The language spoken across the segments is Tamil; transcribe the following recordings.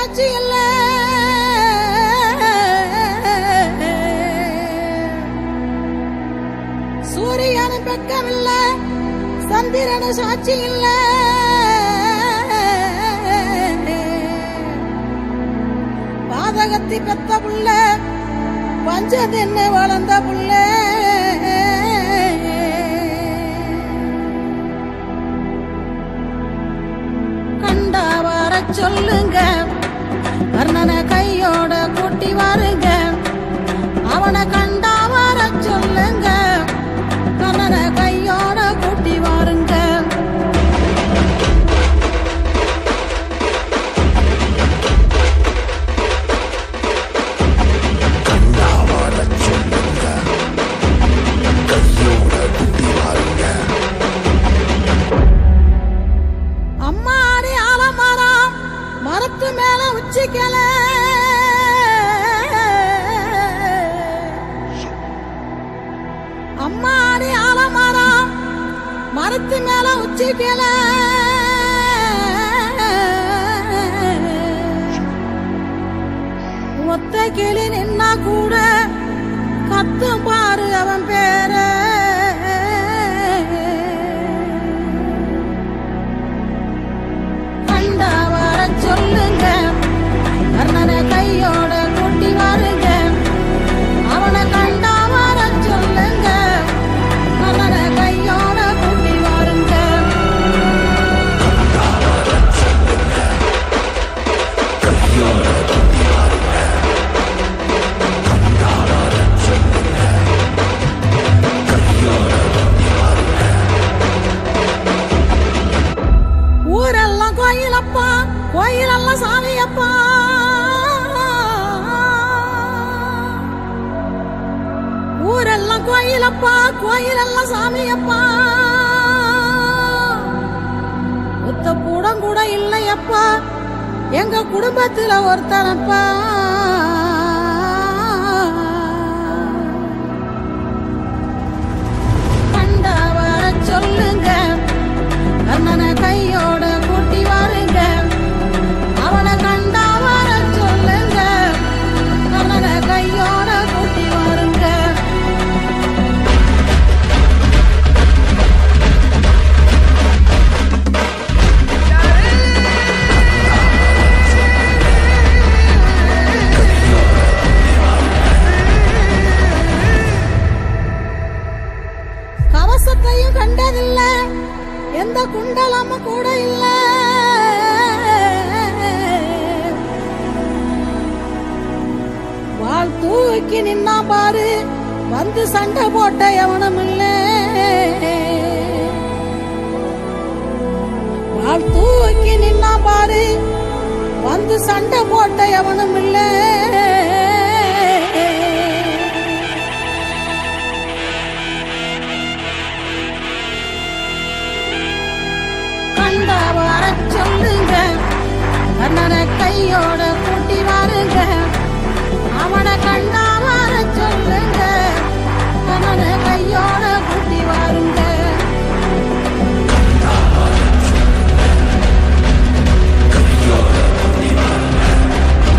சாட்சி இல்ல சூரியனு பெக்கமில்ல சந்திரனு சாட்சி இல்ல பாதகத்தி பெத்த புள்ள பஞ்சதின்னு வளர்ந்த புள்ள கண்டா வர சொல்லுங்க கர்ணனை கையோட கூட்டி வாருங்க அவனை கண்டா வர சொல்லுங்க கர்ணனை கையோட கூட்டி வாருங்க கண்டாவாரச் சொல்லுங்க கையோட குட்டி வாருங்க அம்மாடி ஆலமரம் மரத்து மேல உச்சிக்கல அம்மாடி ஆலமரம் மரத்து மேல உச்சிக்கல ஒத்த கிளி நின்னா கூட கத்தும் பாரு அவன் பேர கண்டா வர சொல்லுங்க கர்ணனை கையோட கூட்டி வாருங்க அவனை கண்டா வர சொல்லுங்க கர்ணனை கையோட கூட்டி வாருங்க கையோட குட்டி வாருங்க கண்டாவாரச் சொல்லுங்க கையோட குட்டி வாருங்க ஊரெல்லாம் கோயிலப்பா கோயிலெல்லாம் சாமியப்பா ஊரெல்லாம் கோயிலப்பா கோயிலெல்லாம் சாமியப்பா ஒத்த கூடம் கூட இல்லையப்பா எங்க குடும்பத்துல ஒருத்தனப்பா கண்டா வர சொல்லுங்க கண்ணனை கையோட கூட்டி வாருங்க அவனை கண்டா வர சொல்லுங்க கண்ணனை கையோட கூட்டி வாருங்க கவசத்தையும் கண்டதில்ல எந்த குண்டலமும் கூட இல்ல வாழ் தூக்கி நின்னா பாரு வந்து சண்டை போட்ட எவனும் இல்ல வாழ் தூக்கி நின்னா பாரு வந்து சண்டை போட்ட எவனும் இல்ல கண்டா வர சொல்லுங்க கண்ணனை கையோட கூட்டி வாருங்க அவனை கண்டா வர சொல்லுங்க கண்ணனை கையோட கூட்டி வாருங்க கையோட குட்டி வாருங்க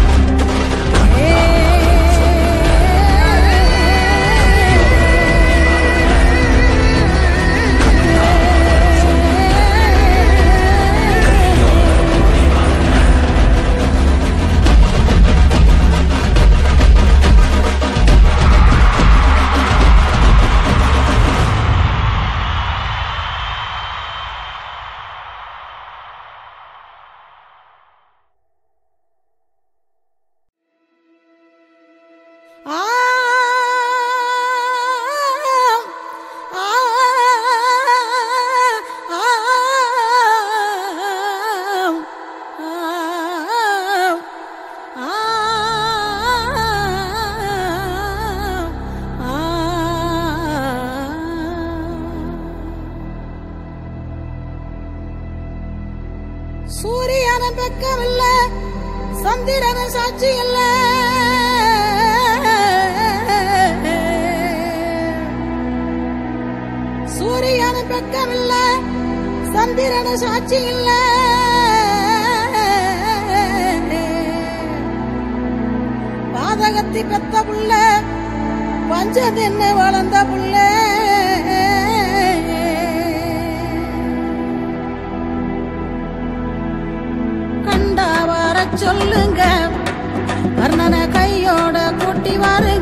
ஆ ஆ சூரியன பெக்கமில்ல சந்திரன சாட்சி இல்ல சூரியன பெக்கமில்ல சந்திரன சாட்சி இல்ல கடத்தி பெத்த புள்ள பஞ்ச தின்னு வளர்ந்த புள்ள கண்டா வர சொல்லுங்க வர்ணனை கையோட கூட்டி வாருங்க